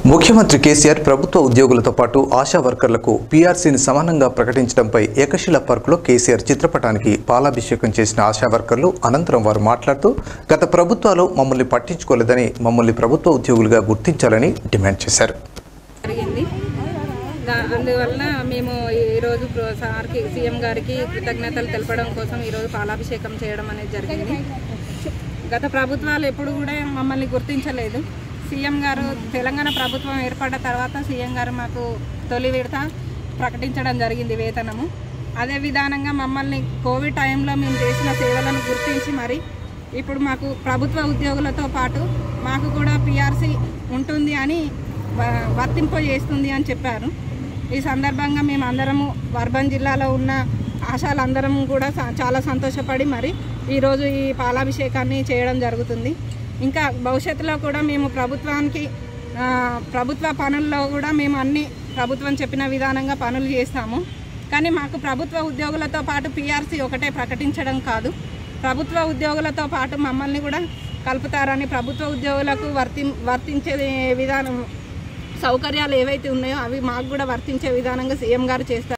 ముఖ్యమంత్రి కేసీఆర్ ప్రభుత్వ ఉద్యోగులతో పాటు ఆశా వర్కర్లకు పీఆర్సీని సమానంగా ప్రకటించడంపై ఏకశిల పార్కులో కేసీఆర్ చిత్రపటానికి పాలాభిషేకం చేసిన ఆశా వర్కర్లు అనంతరం వారు మాట్లాడుతూ గత ప్రభుత్వాలు మమ్మల్ని పట్టించుకోలేదని మమ్మల్ని ప్రభుత్వ ఉద్యోగులుగా గుర్తించాలని డిమాండ్ చేశారు జరిగింది దా- అందువలన మేము ఈరోజు ప్ర- సార్కి సీఎం గారికి కృతజ్ఞతలు తెలపడం కోసం ఈరోజు పాలాభిషేకం చేయడం అనేది జరిగింది గత ప్రభుత్వాలు ఎప్పుడు కూడా మమ్మల్ని గుర్తించలేదు సీఎం గారు తెలంగాణ ప్రభుత్వం ఏర్పడ్డ తర్వాత సీఎం గారు మాకు తొలి విడత ప్రకటించడం జరిగింది వేతనము అదే విధానంగా మమ్మల్ని కోవిడ్ టైంలో మేము చేసిన సేవలను గుర్తించి మరి ఇప్పుడు మాకు ప్రభుత్వ ఉద్యోగులతో పాటు మాకు కూడా పిఆర్సీ ఉంటుంది అని వ- వర్తింపజేస్తుంది అని చెప్పారు ఈ సందర్భంగా మేము అందరము వర్బన్ జిల్లాలో ఉన్న ఆశాలందరం కూడా స- చాలా సంతోషపడి మరి ఈరోజు ఈ పాలాభిషేకాన్ని చేయడం జరుగుతుంది ఇంకా భవిష్యత్తులో కూడా మేము ప్రభుత్వానికి ఆ, ప్రభుత్వ పనుల్లో కూడా మేము అన్ని ప్రభుత్వం చెప్పిన విధానంగా పనులు చేస్తాము కానీ మాకు ప్రభుత్వ ఉద్యోగులతో పాటు పిఆర్సీ ఒకటే ప్రకటించడం కాదు ప్రభుత్వ ఉద్యోగులతో పాటు మమ్మల్ని కూడా కలుపుతారని ప్రభుత్వ ఉద్యోగులకు వర్తి వర్తించే విధానం సౌకర్యాలు ఏవైతే ఉన్నాయో అవి మాకు కూడా వర్తించే విధానంగా సీఎం గారు చేస్తారు